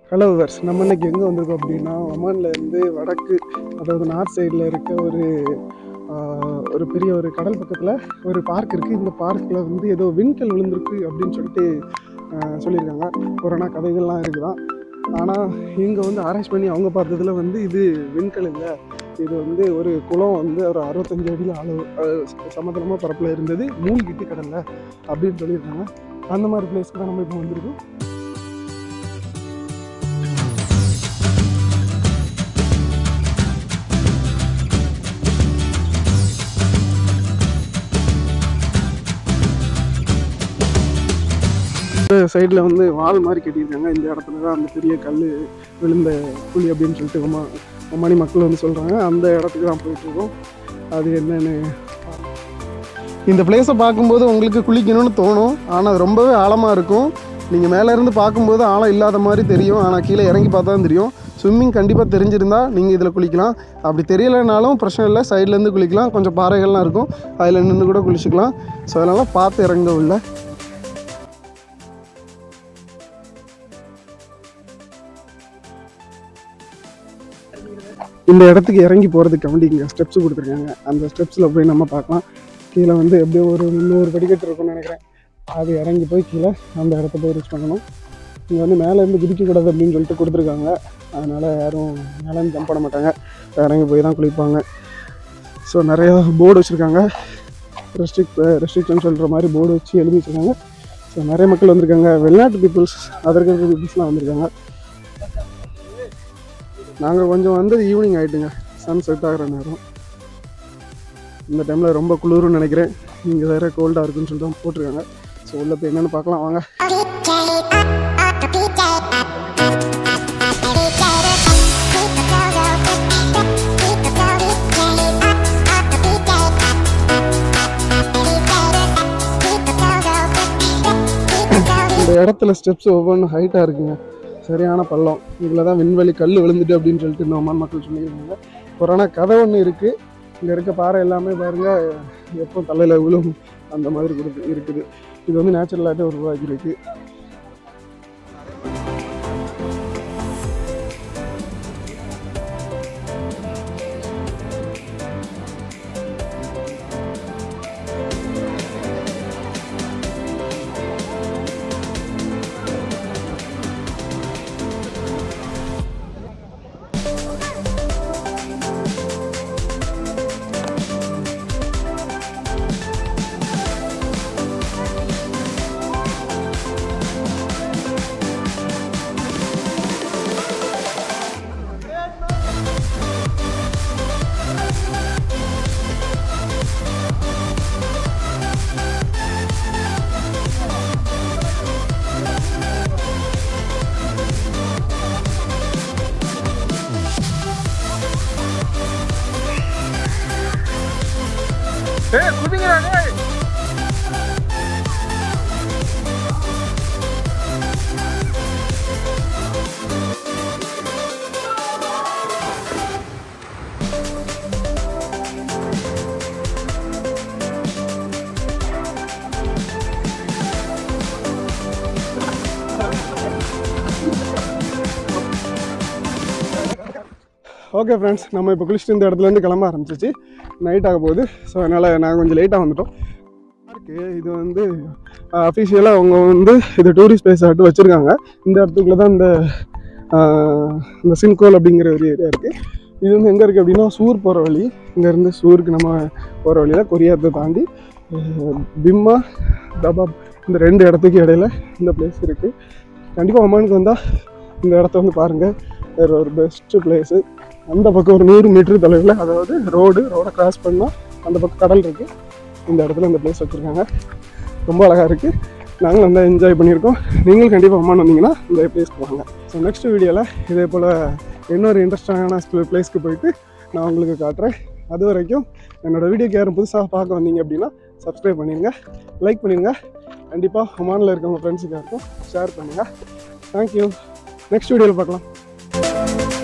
hello verse நம்ம இன்னைக்கு எங்கே வந்திருக்கோம் அப்படின்னா ஒமான்ல இருந்து வடக்கு அதாவது நார்த் சைடில் இருக்க ஒரு ஆஹ், ஒரு பெரிய ஒரு கடல் பக்கத்தில் ஒரு பார்க் இருக்குது இந்த பார்க்கில் வந்து ஏதோ விண்கல் விழுந்திருக்கு அப்படின்னு சொல்லிட்டு ஆஹ், சொல்லியிருக்காங்க கொரோனா கதைகள்லாம் இருக்குதான் ஆனால் இங்கே வந்து ஆராய்ச்சி பண்ணி அவங்க பார்த்ததுல வந்து இது விண்கல் இல்லை இது வந்து ஒரு குளம் வந்து ஒரு அறுபத்தஞ்சு அடியில் அளவு சமதளமாக பரப்பில் இருந்தது மூழ்கிட்டு கடல்ல அப்படின்னு சொல்லியிருக்காங்க அந்த மாதிரி பிளேஸ்க்கு தான் நம்ம இப்போ வந்திருக்கோம் சைடில் வந்து வால் மாதிரி கட்டியிருக்காங்க இந்த இடத்துல தான் அந்த பெரிய கல் விழுந்த குழி அப்படின்னு சொல்லிட்டு ரொம்ப மணி மக்கள் வந்து சொல்கிறாங்க அந்த இடத்துக்கு தான் போயிட்டுருக்கோம் அது என்னன்னு இந்த பிளேஸை பார்க்கும்போது உங்களுக்கு குளிக்கணும்னு தோணும் ஆனால் அது ரொம்பவே ஆழமாக இருக்கும் நீங்கள் மேலே இருந்து பார்க்கும்போது ஆழம் இல்லாத மாதிரி தெரியும் ஆனால் கீழே இறங்கி பார்த்தா தான் தெரியும் ஸ்விம்மிங் கண்டிப்பாக தெரிஞ்சிருந்தா நீங்கள் இதில் குளிக்கலாம் அப்படி தெரியலைனாலும் பிரச்சனை இல்லை சைட்லேருந்து குளிக்கலாம் கொஞ்சம் பாறைகள்லாம் இருக்கும் அதில் நின்று கூட குளிச்சுக்கலாம் ஸோ அதனால் பார்த்து இறங்க உள்ள இந்த இடத்துக்கு இறங்கி போகிறதுக்கு வேண்டி இங்கே ஸ்டெப்ஸ் கொடுத்துருக்காங்க அந்த ஸ்டெப்ஸில் போய் நம்ம பார்க்கலாம் கீழே வந்து எப்படியோ ஒரு முந்நூறு படிக்கட்டு இருக்கும்னு நினைக்கிறேன் அது இறங்கி போய் கீழே அந்த இடத்த போய் ரீச் பண்ணணும் இங்கே வந்து மேலேருந்து குதிக்கக்கூடாது அப்படின்னு சொல்லிட்டு கொடுத்துருக்காங்க அதனால் யாரும் மேலேருந்து ஜம்ப் பண்ண மாட்டாங்க இறங்கி போய் தான் குளிப்பாங்க ஸோ நிறையா போர்டு வச்சுருக்காங்க ரெஸ்ட்ரிக் ரெஸ்ட்ரிக்ஷன் சொல்கிற மாதிரி போர்டு வச்சு எழுதி வச்சுருக்காங்க ஸோ நிறைய மக்கள் வந்திருக்காங்க வெளிநாட்டு பீப்புள்ஸ் அதர் கண்ட்ரி பீப்புள்ஸ்லாம் வந்திருக்காங்க நாங்கள் கொஞ்சம் வந்து ஈவினிங் ஆகிட்டுங்க சன் செட் ஆகிற நேரம் இந்த டைமில் ரொம்ப குளிருன்னு நினைக்கிறேன் இங்கே வேறு கோல்டாக இருக்குன்னு சொல்லிட்டு தான் போட்டிருக்காங்க ஸோ உள்ளே போய் என்னென்னு பார்க்கலாம் வாங்க இந்த இடத்துல ஸ்டெப்ஸ் ஒவ்வொன்றும் ஹைட்டாக இருக்குங்க சரியான பள்ளம் இதில் தான் விண்வெளி கல் விழுந்துட்டு அப்படின்னு சொல்லிட்டு இந்த ஒமான் மக்கள் சொல்லியிருக்காங்க கொரோனா கதை ஒன்று இருக்குது இங்கே இருக்க பாறை எல்லாமே பாருங்க எப்போ தலையில் விழும் அந்த மாதிரி கொடுத்து இருக்குது இது வந்து நேச்சுரலாகவே உருவாக்கியிருக்கு ஓகே ஃப்ரெண்ட்ஸ் நம்ம இப்போ குளிச்சுட்டு இந்த இடத்துலேருந்து கிளம்ப ஆரம்பிச்சிச்சு நைட் ஆக போகுது ஸோ அதனால் நாங்கள் கொஞ்சம் லேட்டாக வந்துட்டோம் பார்க்கு இது வந்து அஃபிஷியலாக அவங்க வந்து இது டூரிஸ்ட் பிளேஸ் ஆட்டு வச்சுருக்காங்க இந்த இடத்துக்குள்ள தான் இந்த ஆஹ், இந்த சின்கோல் அப்படிங்கிற ஒரு ஏரியா இருக்குது இது வந்து எங்கே இருக்குது அப்படின்னா சூர் போகிற வழி இங்கேருந்து சூருக்கு நம்ம போகிற வழியில் கொரியாத்தை தாண்டி ஆஹ், பிம்மா தபாப் இந்த ரெண்டு இடத்துக்கு இடையில இந்த பிளேஸ் இருக்குது கண்டிப்பாக ஒமானுக்கு வந்தால் இந்த இடத்த வந்து பாருங்கள் வேறு ஒரு பெஸ்ட்டு பிளேஸு அந்த பக்கம் ஒரு நூறு மீட்டர் தொலைவில் அதாவது ரோடு ரோடை கிராஸ் பண்ணால் அந்த பக்கம் கடல் இருக்குது இந்த இடத்துல இந்த பிளேஸ் வச்சுருக்காங்க ரொம்ப அழகாக இருக்குது நாங்களும் வந்து என்ஜாய் பண்ணியிருக்கோம் நீங்களும் கண்டிப்பாக அம்மா வந்தீங்கன்னா இந்த பிளேஸ்க்கு வாங்க ஸோ நெக்ஸ்ட் வீடியோவில் இதே போல் இன்னொரு இன்ட்ரெஸ்டான பிளேஸ்க்கு போயிட்டு நான் உங்களுக்கு காட்டுறேன் அது வரைக்கும் என்னோடய வீடியோக்கு யாரும் புதுசாக பார்க்க வந்தீங்க அப்படின்னா சப்ஸ்கிரைப் பண்ணிடுங்க லைக் பண்ணிடுங்க கண்டிப்பாக ஒமானில் இருக்கவங்க ஃப்ரெண்ட்ஸுக்கு யாருக்கும் ஷேர் பண்ணுங்கள் தேங்க்யூ நெக்ஸ்ட் வீடியோவில் பார்க்கலாம்